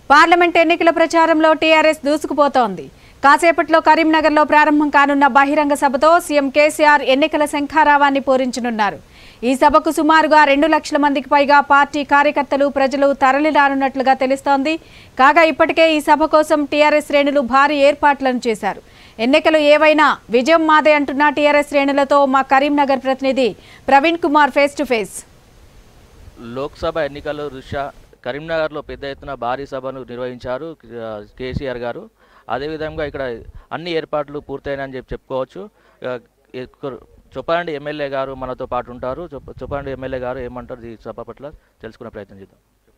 parliament ఎన్నికల ప్రచారంలో TRS దూసుకుపోతోంది కాసేపట్లో కరీంనగర్లో ప్రారంభం కానున్న బహిరంగ సభతో సీఎం కేసీఆర్ ఎన్నికల శంఖారావాన్ని పూరించనున్నారు ఈ సభకు సుమారుగా రెండు లక్షల మందికి పైగా పార్టీ కార్యకర్తలు ప్రజలు తరలిరానున్నట్లుగా తెలుస్తోంది కాగా ఇప్పటికే ఈ సభ కోసం టీఆర్ఎస్ శ్రేణులు భారీ ఏర్పాట్లను చేశారు ఎన్నికలు ఏవైనా విజయం మాదే అంటున్న టీఆర్ఎస్ శ్రేణులతో మా కరీంనగర్ ప్రతినిధి Praveen Kumar face to face Lok Sabha ఎన్నికల దృష్ట్యా కరీంనగర్లో పెద్ద ఎత్తున భారీ సభను నిర్వహించారు ఆ, కేసీఆర్ గారు అదేవిధంగా ఇక్కడ అన్ని ఏర్పాట్లు పూర్తయినాయని చెప్పి చెప్పుకోవచ్చు ఆ, ఎక్కు- చొప్పండి ఎమ్మెల్యే గారు మనతో పాటు ఉంటారు చొప్ప- చొప్పండి ఎమ్మెల్యే గారు ఏమంటారు ఈ సభ పట్ల తెలుసుకునే ప్రయత్నం చేద్దాం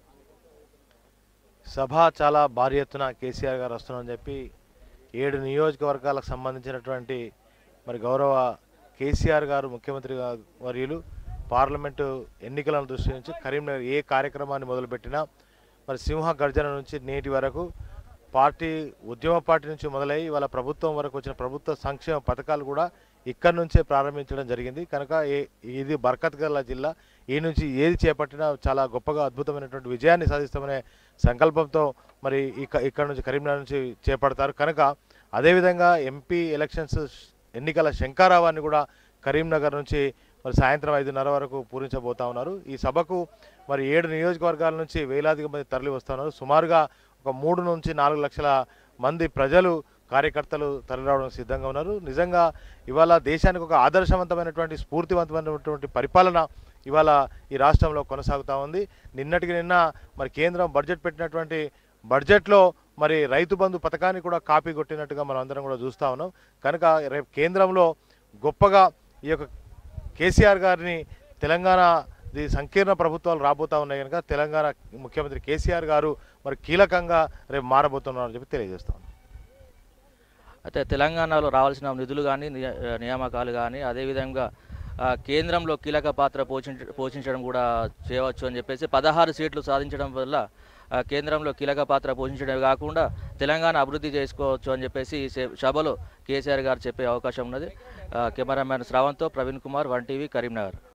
సభ చాలా భారీ ఎత్తున కేసీఆర్ గారు వస్తున్నారని చెప్పి ఏడు నియోజకవర్గాలకు సంబంధించినటువంటి మరి గౌరవ కేసీఆర్ గారు ముఖ్యమంత్రి గా- వర్యులు పార్లమెంటు ఎన్నికలను దృష్టి నుంచి కరీంనగర్ ఏ కార్యక్రమాన్ని మొదలుపెట్టినా మరి సింహ గర్జన నుంచి నేటి వరకు పార్టీ ఉద్యమ పార్టీ నుంచి మొదలై వాళ్ళ ప్రభుత్వం వరకు వచ్చిన ప్రభుత్వ సంక్షేమ పథకాలు కూడా ఇక్కడి నుంచే ప్రారంభించడం జరిగింది కనుక ఏ ఇది బర్కత్ గల జిల్లా ఈ నుంచి ఏది చేపట్టినా చాలా గొప్పగా అద్భుతమైనటువంటి విజయాన్ని సాధిస్తామనే సంకల్పంతో మరి ఇక ఇక్కడ నుంచి కరీంనగర్ నుంచి చేపడతారు కనుక అదేవిధంగా ఎంపీ ఎలక్షన్స్ ఎన్నికల శంకారావాన్ని కూడా కరీంనగర్ నుంచి మరి సాయంత్రం ఐదున్నర వరకు పూరించబోతా ఉన్నారు ఈ సభకు మరి ఏడు నియోజకవర్గాల నుంచి వేలాదిగా మంది తరలి వస్తూ ఉన్నారు సుమారుగా ఒక మూడు నుంచి నాలుగు లక్షల మంది ప్రజలు కార్యకర్తలు తరలిరావడం సిద్ధంగా ఉన్నారు నిజంగా ఇవాళ దేశానికి ఒక ఆదర్శవంతమైనటువంటి స్ఫూర్తివంతమైనటువంటి పరిపాలన ఇవాళ ఈ రాష్ట్రంలో కొనసాగుతూ ఉంది నిన్నటికి నిన్న మరి కేంద్రం బడ్జెట్ పెట్టినటువంటి బడ్జెట్లో మరి రైతు బంధు పథకాన్ని కూడా కాపీ కొట్టినట్టుగా మనం అందరం కూడా చూస్తూ ఉన్నాం కనుక రేపు కేంద్రంలో గొప్పగా ఈ యొక్క కేసీఆర్ గారిని తెలంగాణ ది సంకీర్ణ ప్రభుత్వాలు రాబోతా ఉన్నాయి కనుక తెలంగాణ ముఖ్యమంత్రి కేసీఆర్ గారు మరి కీలకంగా రేపు మారబోతున్నారని చెప్పి తెలియజేస్తాను అయితే తెలంగాణలో రావాల్సిన నిధులు కానీ నియామకాలు కానీ అదేవిధంగా ఆ, కేంద్రంలో కీలక పాత్ర పోషించ పోషించడం కూడా చేయవచ్చు అని చెప్పేసి పదహారు సీట్లు సాధించడం వల్ల ఆ, కేంద్రంలో కీలక పాత్ర పోషించడమే కాకుండా తెలంగాణ అభివృద్ధి చేసుకోవచ్చు అని చెప్పేసి ఈ సే- సభలో కేసీఆర్ గారు చెప్పే అవకాశం ఉన్నది ఆ, కెమెరామ్యాన్ శ్రావంత్తో ప్రవీణ్ కుమార్ వన్ టీవీ కరీంనగర్